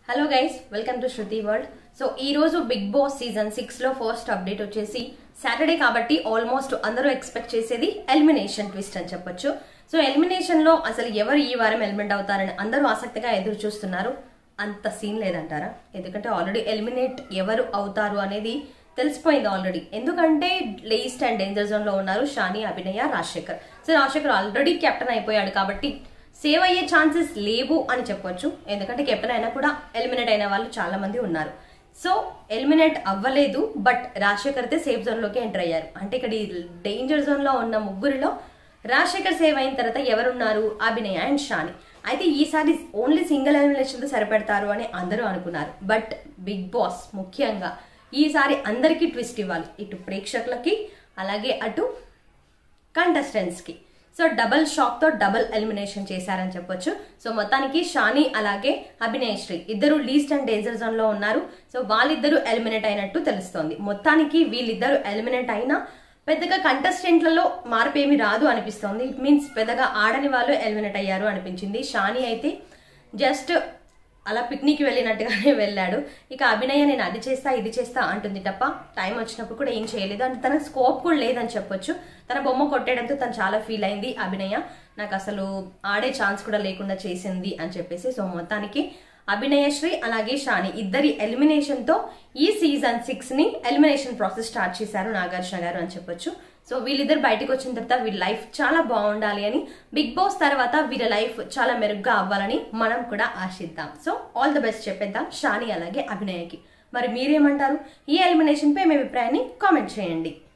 hello guys welcome to Shruthi world so ఈ రోజు big boss season six లో first update వచ్చేసి సాటర్డే కాబట్టి ఆల్మోస్ట్ అందరూ ఎక్స్పెక్ట్ చేసేది ఎలిమినేషన్ ట్విస్ట్ అని చెప్పొచ్చు సో ఎలిమినేషన్ లో అసలు ఎవరు ఈ వారం ఎలిమినేట్ అవుతారని అందరూ ఆసక్తిగా ఎదురు చూస్తున్నారు అంత సీన్ లేదంటారా ఎందుకంటే ఆల్రెడీ ఎలిమినేట్ ఎవరు అవుతారు అనేది తెలిసిపోయింది ఆల్రెడీ ఎందుకంటే లేస్ట్ అండ్ డేంజర్ జోన్ లో ఉన్నారు Shani Abhinaya Rajasekhar so Rajasekhar already captain అయిపోయాడు కాబట్టి సేవ్ అయ్యే ఛాన్సెస్ లేవు అని చెప్పొచ్చు ఎందుకంటే కెప్టెన్ అయినా కూడా ఎలిమినేట్ అయిన వాళ్ళు చాలా మంది ఉన్నారు సో ఎలిమినేట్ అవ్వలేదు బట్ రాజశేఖర్ అయితే సేఫ్ జోన్ లోకి ఎంటర్ అయ్యారు అంటే ఇక్కడ ఈ డేంజర్ జోన్ లో ఉన్న ముగ్గురిలో రాజశేఖర్ సేవ్ అయిన తర్వాత ఎవరున్నారు అభినయ అండ్ షాని అయితే ఈసారి ఓన్లీ సింగిల్ ఎలిమినేషన్ తో సరిపెడతారు అని అందరూ అనుకున్నారు బట్ బిగ్ బాస్ ముఖ్యంగా ఈసారి అందరికీ ట్విస్ట్ ఇవ్వాలి ఇటు ప్రేక్షకులకి అలాగే అటు కంటెస్టెంట్స్ కి సో డబల్ షాక్ తో డబల్ ఎలిమినేషన్ చేశారని చెప్పొచ్చు సో మొత్తానికి షాని అలాగే అభినయ్ శ్రీ ఇద్దరు లీస్ట్ అండ్ డేంజర్ జోన్ లో ఉన్నారు సో వాళ్ళిద్దరూ ఎలిమినేట్ అయినట్టు తెలుస్తోంది మొత్తానికి వీళ్ళిద్దరు ఎలిమినేట్ అయినా పెద్దగా కంటెస్టెంట్లలో మార్పు ఏమి రాదు అనిపిస్తోంది ఇట్ మీన్స్ పెద్దగా ఆడని వాళ్ళు ఎలిమినేట్ అయ్యారు అనిపించింది షాని అయితే జస్ట్ అలా పిక్నిక్ వెళ్ళినట్టుగానే వెళ్ళాడు ఇక అభినయ నేను అది చేస్తా ఇది చేస్తా అంటుంది తప్ప టైం వచ్చినప్పుడు కూడా ఏం చేయలేదు అంటే తన స్కోప్ కూడా లేదని చెప్పొచ్చు తన బొమ్మ కొట్టేయడంతో తను చాలా ఫీల్ అయింది అభినయ నాకు అసలు ఆడే ఛాన్స్ కూడా లేకుండా చేసింది అని చెప్పేసి సో మొత్తానికి అభినయశ్రీ అలాగే షాని ఇద్దరి ఎలిమినేషన్ తో ఈ సీజన్ సిక్స్ ని ఎలిమినేషన్ ప్రాసెస్ స్టార్ట్ చేశారు నాగార్జున గారు అని చెప్పొచ్చు సో వీళ్ళిద్దరు బయటకు వచ్చిన తర్వాత వీళ్ళ లైఫ్ చాలా బాగుండాలి అని బిగ్ బాస్ తర్వాత వీళ్ళ లైఫ్ చాలా మెరుగ్గా అవ్వాలని మనం కూడా ఆశిద్దాం సో ఆల్ ద బెస్ట్ చెప్పేద్దాం షాని అలాగే అభినయకి మరి మీరేమంటారు ఈ ఎలిమినేషన్ పై మీ అభిప్రాయాన్ని కామెంట్ చేయండి